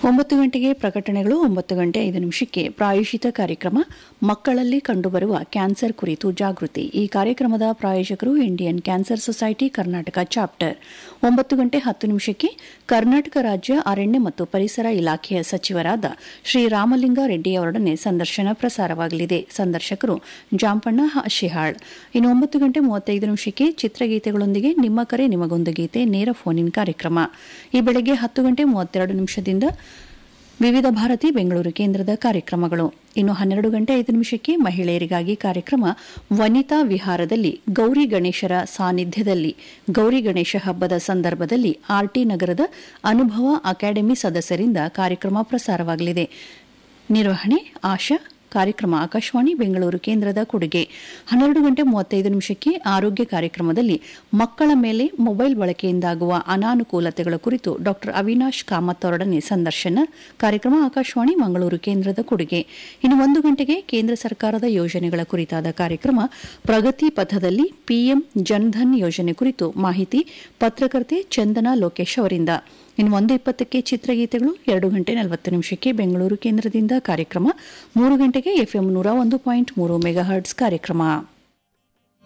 ಒಂಬತ್ತು ಗಂಟೆಗೆ ಪ್ರಕಟಣೆಗಳು ಒಂಬತ್ತು ಗಂಟೆ ಐದು ನಿಮಿಷಕ್ಕೆ ಪ್ರಾಯೋಜಿತ ಕಾರ್ಯಕ್ರಮ ಮಕ್ಕಳಲ್ಲಿ ಕಂಡುಬರುವ ಕ್ಯಾನ್ಸರ್ ಕುರಿತು ಜಾಗೃತಿ ಈ ಕಾರ್ಯಕ್ರಮದ ಪ್ರಾಯೋಜಕರು Indian cancer society Karnataka chapter ಒಂಬತ್ತು ಗಂಟೆ ಹತ್ತು ನಿಮಿಷಕ್ಕೆ ಕರ್ನಾಟಕ ರಾಜ್ಯ ಅರಣ್ಯ ಮತ್ತು ಪರಿಸರ ಇಲಾಖೆಯ ಸಚಿವರಾದ ಶ್ರೀ ರಾಮಲಿಂಗ ರೆಡ್ಡಿ ಅವರೊಡನೆ ಸಂದರ್ಶನ ಪ್ರಸಾರವಾಗಲಿದೆ ಸಂದರ್ಶಕರು ಜಾಂಪಣ್ಣ ಶಿಹಾಳ್ ಇನ್ನು ಒಂಬತ್ತು ಗಂಟೆ ಮೂವತ್ತೈದು ನಿಮಿಷಕ್ಕೆ ಚಿತ್ರಗೀತೆಗಳೊಂದಿಗೆ ನಿಮ್ಮ ಕರೆ ನಿಮಗೊಂದು ಗೀತೆ ನೇರ ಫೋನ್ ಇನ್ ಕಾರ್ಯಕ್ರಮ ಈ ಬೆಳಗ್ಗೆ ಹತ್ತು ಗಂಟೆ ಮೂವತ್ತೆರಡು ನಿಮಿಷದಿಂದ ವಿವಿಧ ಭಾರತಿ ಬೆಂಗಳೂರು ಕೇಂದ್ರದ ಕಾರ್ಯಕ್ರಮಗಳು ಇನ್ನು ಹನ್ನೆರಡು ಗಂಟೆ ಐದು ನಿಮಿಷಕ್ಕೆ ಮಹಿಳೆಯರಿಗಾಗಿ ಕಾರ್ಯಕ್ರಮ ವನಿತಾ ವಿಹಾರದಲ್ಲಿ ಗೌರಿ ಗಣೇಶರ ಸಾನ್ನಿಧ್ಯದಲ್ಲಿ ಗೌರಿ ಗಣೇಶ ಹಬ್ಬದ ಸಂದರ್ಭದಲ್ಲಿ ಆರ್ಟಿ ನಗರದ ಅನುಭವ ಅಕಾಡೆಮಿ ಸದಸ್ಯರಿಂದ ಕಾರ್ಯಕ್ರಮ ಪ್ರಸಾರವಾಗಲಿದೆ ನಿರ್ವಹಣೆ ಆಶಾ ಕಾರ್ಯಕ್ರಮ ಆಕಾಶವಾಣಿ ಬೆಂಗಳೂರು ಕೇಂದ್ರದ ಕೊಡುಗೆ ಹನ್ನೆರಡು ಗಂಟೆ ಮೂವತ್ತೈದು ನಿಮಿಷಕ್ಕೆ ಆರೋಗ್ಯ ಕಾರ್ಯಕ್ರಮದಲ್ಲಿ ಮಕ್ಕಳ ಮೇಲೆ ಮೊಬೈಲ್ ಬಳಕೆಯಿಂದಾಗುವ ಅನಾನುಕೂಲತೆಗಳ ಕುರಿತು ಡಾ ಅವಿನಾಶ್ ಕಾಮತ್ ಅವರೊಡನೆ ಸಂದರ್ಶನ ಕಾರ್ಯಕ್ರಮ ಆಕಾಶವಾಣಿ ಮಂಗಳೂರು ಕೇಂದ್ರದ ಕೊಡುಗೆ ಇನ್ನು ಒಂದು ಗಂಟೆಗೆ ಕೇಂದ್ರ ಸರ್ಕಾರದ ಯೋಜನೆಗಳ ಕುರಿತಾದ ಕಾರ್ಯಕ್ರಮ ಪ್ರಗತಿ ಪಥದಲ್ಲಿ ಪಿಎಂ ಜನ್ಧನ್ ಯೋಜನೆ ಕುರಿತು ಮಾಹಿತಿ ಪತ್ರಕರ್ತೆ ಚಂದನಾ ಲೋಕೇಶ್ ಅವರಿಂದ ಇನ್ನು ಒಂದು ಇಪ್ಪತ್ತಕ್ಕೆ ಚಿತ್ರಗೀತೆಗಳು ಎರಡು ಗಂಟೆ ನಲವತ್ತು ನಿಮಿಷಕ್ಕೆ ಬೆಂಗಳೂರು ಕೇಂದ್ರದಿಂದ ಕಾರ್ಯಕ್ರಮ ಮೂರು ಗಂಟೆಗೆ ಎಫ್ಎಂ ನೂರ ಒಂದು ಪಾಯಿಂಟ್ ಮೂರು ಮೆಗಾಹರ್ಟ್ಸ್ ಕಾರ್ಯಕ್ರಮ